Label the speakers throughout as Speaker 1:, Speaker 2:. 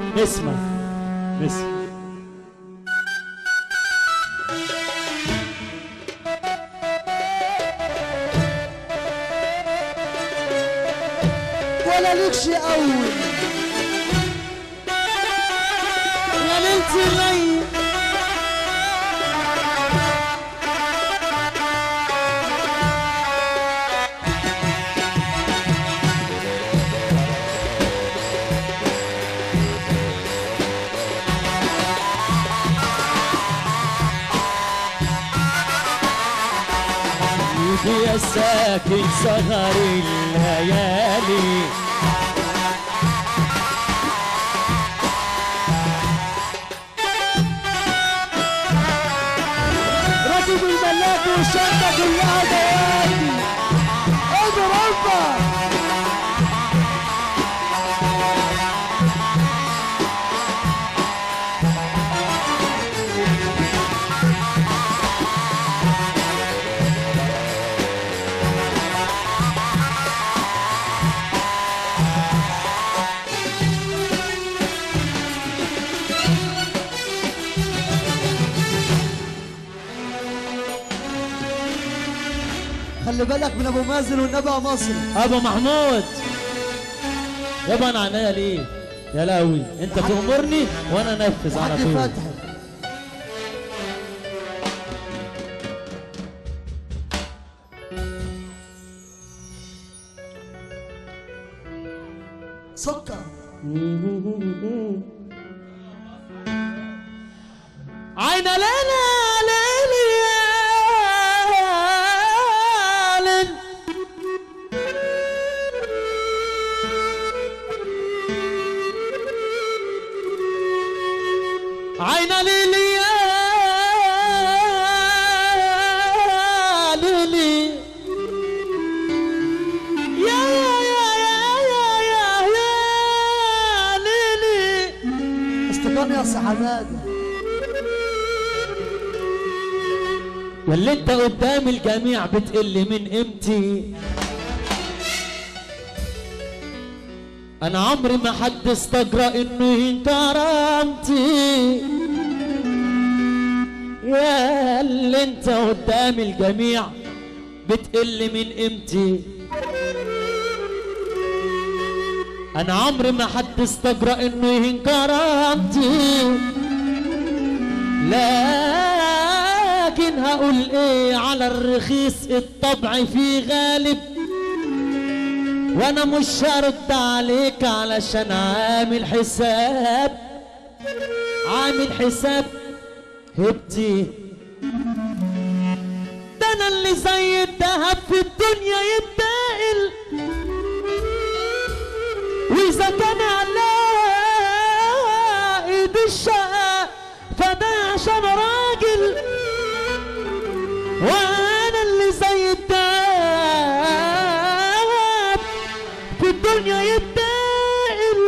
Speaker 1: اسمع اسمع
Speaker 2: ولا ليكش اول يا ليلتي الليل
Speaker 1: يجي يا ساكن سهر الليالي
Speaker 2: راكب الملاك والشنطة كلها دوادي اضرب خلي بالك من ابو مازن والنبأ مصري
Speaker 1: ابو محمود يابا انا عينيا ليه يا لهوي انت تأمرني وانا انفذ على
Speaker 2: حد
Speaker 1: طول
Speaker 2: فتحي سكر
Speaker 1: عين ليلى ليلي يا ليل عين ليلي يا ليلي يا يا يا يا يا يا ليلي
Speaker 2: استقام يا سي حماده
Speaker 1: واللي انت قدام الجميع بتقل من قيمتي انا عمري ما حد استجرأ انه يهين كرامتي يا اللي انت قدام الجميع بتقل من قيمتي انا عمري ما حد استجرأ انه يهين كرامتي لكن هقول ايه على الرخيص الطبع فيه غالب وانا مش هرد عليك علشان عامل حساب عامل حساب هبتي ده انا اللي زي الدهب في الدنيا يتقل واذا كان على ايد الشقة فده عشان راجل وانا اللي زي الدهب في الدنيا يتقل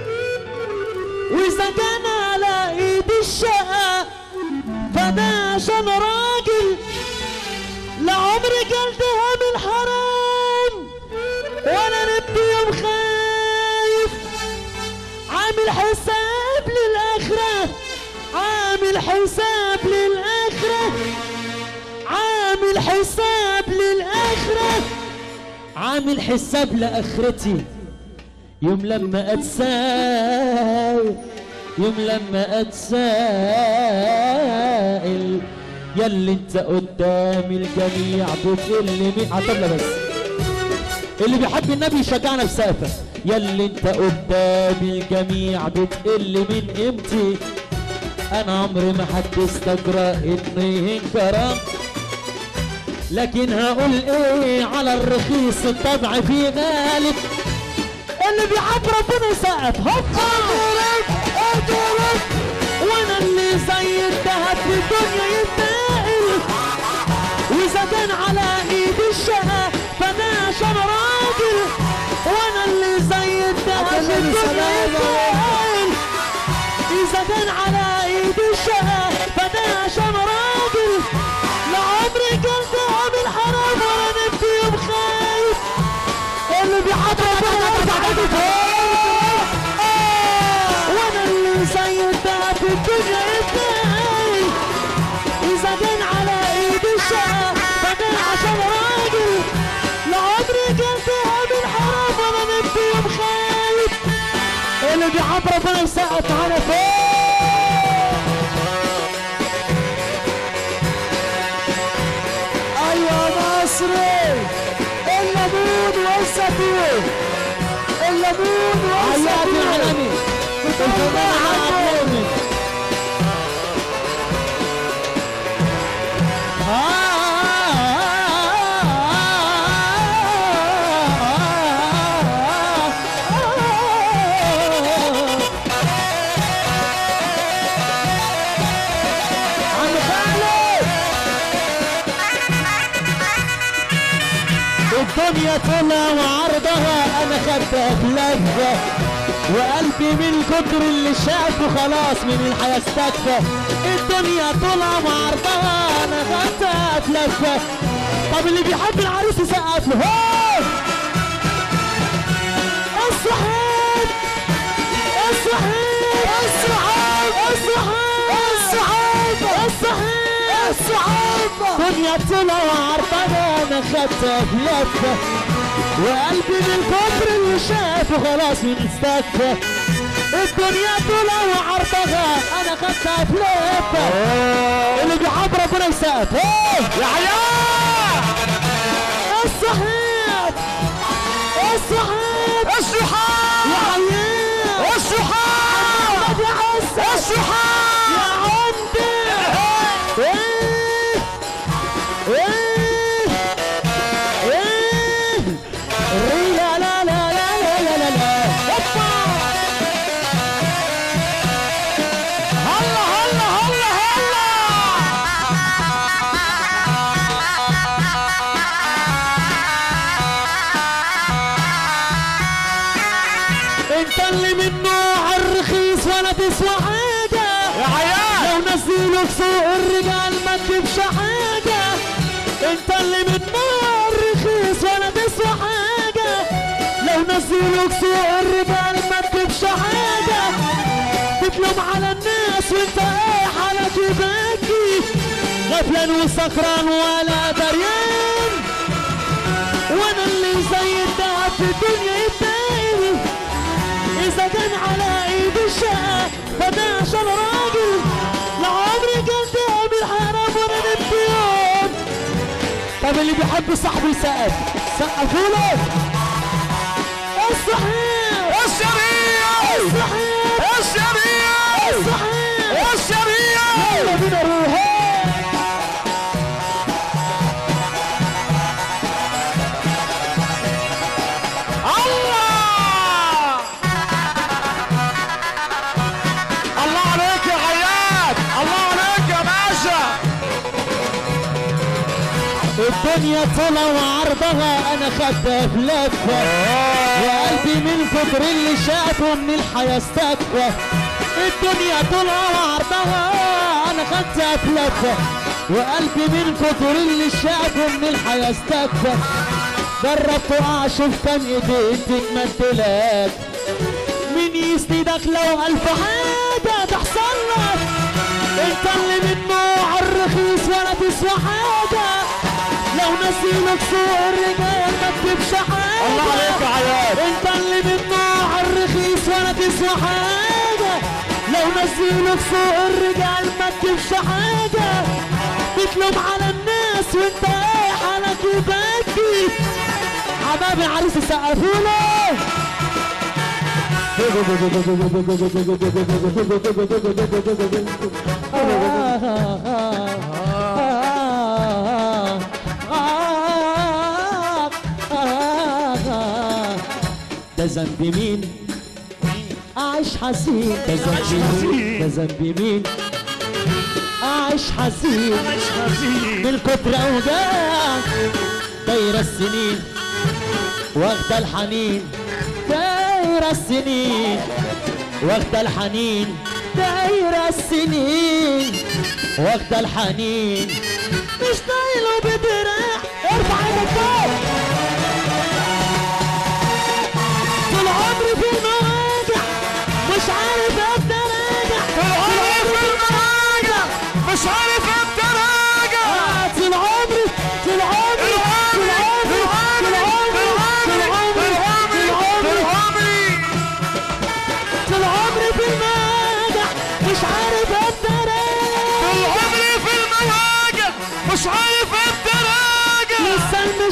Speaker 1: واذا كان على ايد الشقة فده عشان راجل لعمري قلتها من حرام وانا نبت يوم خايف عامل حساب للآخرة عامل حساب للآخرة عامل حساب للآخرة عامل حساب لآخرتي يوم لما أتسائل يوم لما أتسائل ياللي انت قدام الجميع بتقل مين عطلنا بس اللي بيحب النبي يشجعنا بسقفه ياللي انت قدام الجميع بتقل من قيمتي انا عمري ما حد استجرأ انه يهين كرام لكن هقول ايه على الرخيص الطبع فيه غالب اللي بيحب ربنا يسقف هوبا اضرب اضرب وانا اللي زي الدهب في الدنيا يتنقل واذا كان على ايد الشقة فانا عشان راجل وانا اللي زي الدهب في
Speaker 2: أكلمني
Speaker 1: الدنيا
Speaker 2: سلامة.
Speaker 1: يتنقل اذا كان على ايد الشقة فانا عشان راجل لعمري قلت من حرام ولا نبكي يوم خايف اللي بيحب ربنا يرفع ايده فوق وانا اللي اللي بيحب ربنا يسقف معانا فوق
Speaker 2: ايوه مصري الليمون والزيتون الليمون
Speaker 1: حياتي
Speaker 2: والزيتون
Speaker 1: العالمي الفنان عالمي عم خالد الدنيا طلع وعرضها انا خدتها في لفه وقلبي من كتر اللي شافه خلاص من الحياه استكفى الدنيا طلع وعرضها انا خدتها في لفه طب اللي بيحب العريس يسقف له هو الصحاب الصحاب الصحاب الصحاب الصحاب الصحاب دنيا طلع وعرضها انا خدتها في لفه وقلبي من كتر اللي شافه خلاص من استكفى الدنيا طلع وعرضها انا خدتها في لفه اللي بيحب ربنا يسقف يا عيال الصحاب الصحاب الصحاب يا عيال الصحاب يا حسن الصحاب يا عمدي ايه ايه ايه ري لا لا لا لا لا لا لا لا هوبا هلا هلا هلا هلا انت اللي من نوع الرخيص ولا تسوى حاجة يا عيال لو نزلوك سوق الرجال ما تجيبش حاجة انت اللي من نوع الرخيص ولا تسوى حاجة لو نزلوك سوق الرجال ما تجيبش حاجة تتلوم على الناس وانت ايه حالك يبكي غفلان وسكران ولا دريان وانا اللي زي الدهب في الدنيا يبتاني اذا كان على ايدي الشقة فده عشان راجل لعمري كان دهب الحرام وانا نمت يوم طب اللي بيحب صاحبه يسقف سقفوا له الصحيح
Speaker 3: الشريعة
Speaker 1: الصحيح
Speaker 3: الشريعة
Speaker 1: الصحيح
Speaker 3: الشريعة
Speaker 1: يلا بينا نروح
Speaker 3: الله الله عليك يا غياب الله عليك يا باشا
Speaker 1: الدنيا طلع وعرضها انا خدتها في لفه وقلبي من كتر اللي شافه من الحياه استكفى الدنيا طلع وعرضها انا خدتها في لفه وقلبي من كتر اللي شافه من الحياه استكفى جربت اشوف كان ايديك تتمدلك مين يسندك لو الف حاجه تحصل لك انت اللي من نوع الرخيص ولا تسوى حاجه لو نسيلك سوق الرجال ما تجيبش حاجه
Speaker 3: الله عليك يا عيال
Speaker 1: انت اللي من نوع الرخيص ولا تسوى حاجه لو نزلوك سوق الرجال ما تجيبش حاجه تتلوم على الناس وانت ايه حالك يبكي حبايبي عريس سقفوا له ده ذنب مين أعيش حزين ده ذنب مين ده ذنب مين أعيش حزين
Speaker 3: مش حزين
Speaker 1: من كتر أوجاع دايرة السنين واخدة الحنين دايرة السنين واخدة الحنين دايرة السنين واخدة الحنين مش طايله بدراع ارفع ايدك فوق طول عمري في المواجع مش عارف ابدا راجع
Speaker 3: طول عمري في المراجع مش عارف امتى راجع
Speaker 1: آه، طول عمري طول عمري طول عمري طول عمري طول عمري طول عمري طول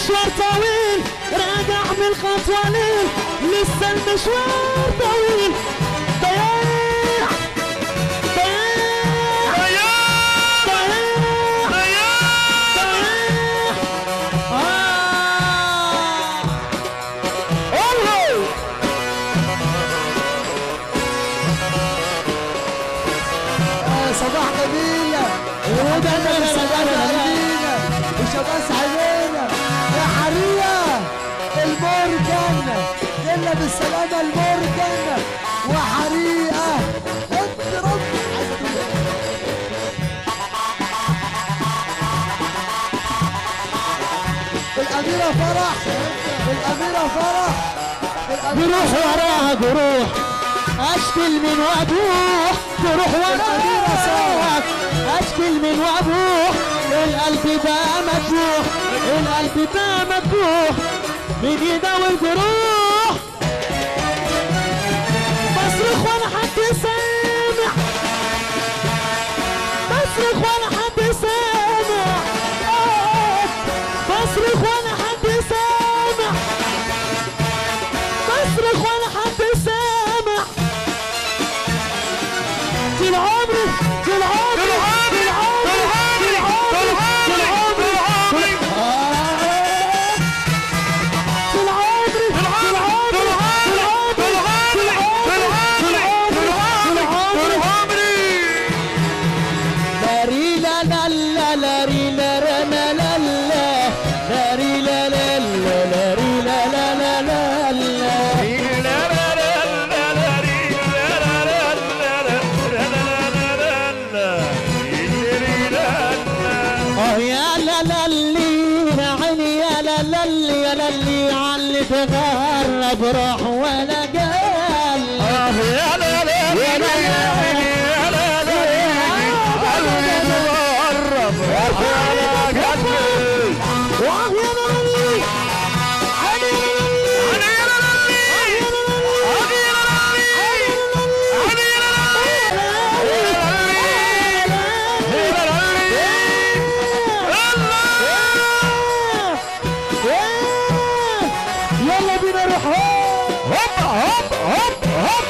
Speaker 1: المشوار طويل راجع من خطوة ليل لسه المشوار طويل ضياع ضياع
Speaker 3: ريان
Speaker 1: ضياع
Speaker 3: ريان
Speaker 1: ضياع آه
Speaker 3: قولوا
Speaker 2: آه، صباح جميلة
Speaker 1: وده
Speaker 2: وده
Speaker 1: اللي
Speaker 2: سلام
Speaker 1: أنا-
Speaker 2: علينا وشماس علينا يا حرية المرجن إلا بالسلامة المرجن وحريقة اضرب الأميرة فرح الأميرة فرح الأميرة
Speaker 1: جروح وراها جروح اشكل من وابوح جروح وراها اشكل من وابوح القلب بقى مجروح القلب بقى مجروح من يداوي الجروح بصرخ ولا حد سامع بصرخ ولا حد سامع آه، بصرخ ولا حد سامع بصرخ ولا حد سامع طول عمري طول عمري طول عمري طول عمري طول عمري طول عمري طول عمري طول عمري طول عمري طول عمري لا ري لا لا لا لا ري لا را لا لا لا لا ري لا لا لا لا ري لا لا لا لا لا اه يا لا لا لي يا عيني يا لا لا لي يا لا لي علي تغرب روح ولا قال واه يا لا لا لي عيني يا لا لا لي آه يا لا لا لي يلا بينا نروح
Speaker 3: هوب هوب هوب هوب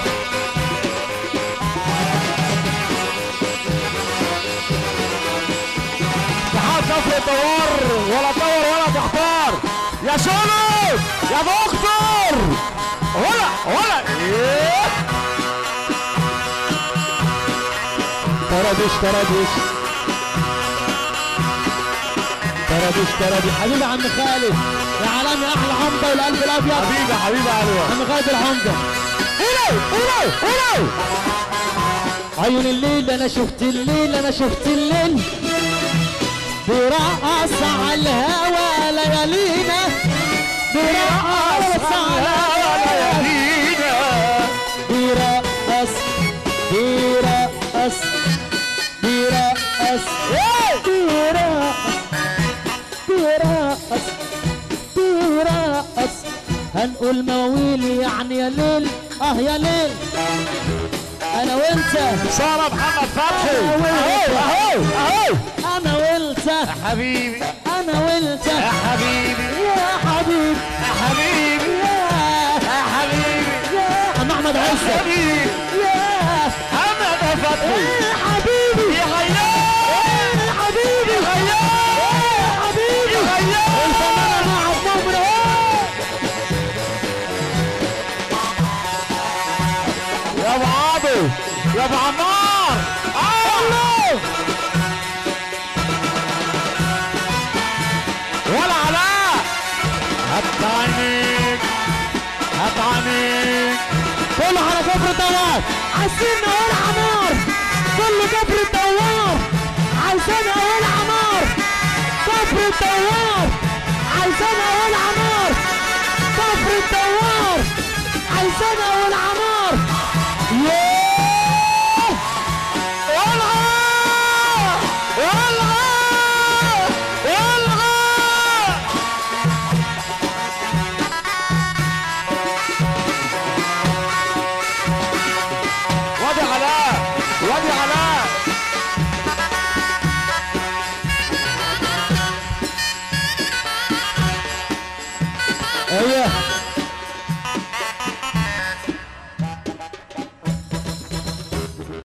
Speaker 3: تعال كفر الدوار ولا تدور ولا تختار يا شنو يا دكتور ولا ولا إيه؟
Speaker 1: تراديش تراديش تراديش تراديش حبيبي عم خالد يا عالمي احلى حمضه والقلب الابيض
Speaker 3: حبيبي حبيبي علوة
Speaker 1: عم خالد الحمضه قولوا قولوا قولوا عيون الليل انا شفت الليل انا شفت الليل برقص على الهوى ليالينا برقص على الهوى بيرقص بيرقص بيرقص بيرقص بيرقص بيرقص هنقول مواويل يعني يا ليل اه يا ليل انا وانت
Speaker 3: سارة محمد فتحي
Speaker 1: أهو،
Speaker 3: اهو اهو
Speaker 1: انا وانت
Speaker 3: حبيبي
Speaker 1: انا وانت
Speaker 3: يا حبيبي
Speaker 1: يا حبيبي
Speaker 3: يا حبيبي
Speaker 1: يا
Speaker 3: يا حبيبي
Speaker 1: يا عم احمد عزة
Speaker 3: حبيبي
Speaker 1: يا
Speaker 3: محمد فتحي
Speaker 1: يا حبيبي
Speaker 3: يا غيار
Speaker 1: يا حبيبي
Speaker 3: يا غيار
Speaker 1: يا حبيبي
Speaker 3: يا غيار
Speaker 1: الفنانة مع عبد اهو
Speaker 3: يا ابو عابد يا ابو عمار الله ولا علاء هات عينيك هات عينيك
Speaker 1: كله على كفر الدوار عايزين نقول عمار كله كفر الدوار عايزين نقول عمار كفر الدوار عايزين نقول عمار كفر الدوار عايزين نقول عمار ياه
Speaker 3: والعاء والعاء والعاء وادي علاء وادي علاء
Speaker 1: هي